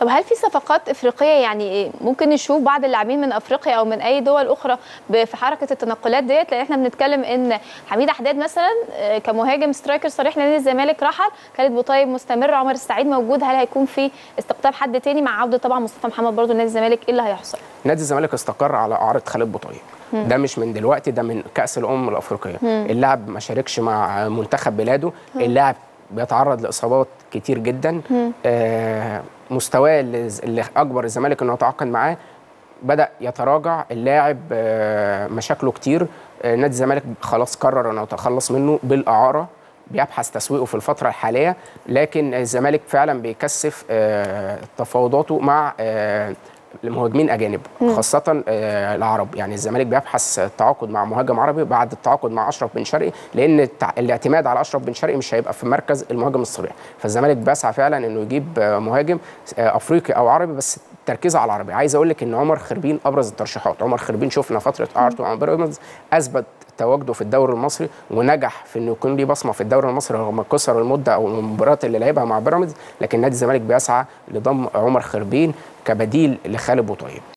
طب هل في صفقات افريقيه يعني إيه؟ ممكن نشوف بعض اللاعبين من افريقيا او من اي دول اخرى ب- في حركه التنقلات ديت لان احنا بنتكلم ان حميد حداد مثلا آه، كمهاجم سترايكر صريح لنادي الزمالك رحل خالد بوطيب مستمر عمر السعيد موجود هل هيكون في استقطاب حد تاني مع عوده طبعا مصطفى محمد برضو نادي الزمالك ايه اللي هيحصل نادي الزمالك استقر على اعاره خالد بوطيب ده مش من دلوقتي ده من كاس الامم الافريقيه اللاعب ما شاركش مع منتخب بلاده اللاعب بيتعرض لاصابات كتير جدا آه مستواه اللي اللي اكبر الزمالك انه يتعاقد معاه بدا يتراجع اللاعب آه مشاكله كتير آه نادي الزمالك خلاص قرر انه يتخلص منه بالاعاره بيبحث تسويقه في الفترة الحالية لكن الزمالك فعلا بيكثف آه، تفاوضاته مع آه، المهاجمين اجانب خاصه آه، العرب يعني الزمالك بيبحث التعاقد مع مهاجم عربي بعد التعاقد مع اشرف بن شرقي لان التع- الاعتماد على اشرف بن شرقي مش هيبقى في مركز المهاجم الصريح فالزمالك بيسعى فعلا انه يجيب آه، مهاجم آه، افريقي او عربي بس التركيز على العربي عايز اقول لك ان عمر خربين ابرز الترشيحات عمر خربين شفنا فتره اعارته مع بيراميدز اثبت تواجده في الدوري المصري ونجح في انه يكون ليه بصمه في الدوري المصري رغم كسر المده او المباريات اللي لعبها مع بيراميدز لكن نادي الزمالك بيسعى لضم عمر خربين كبديل لخالد بوطيب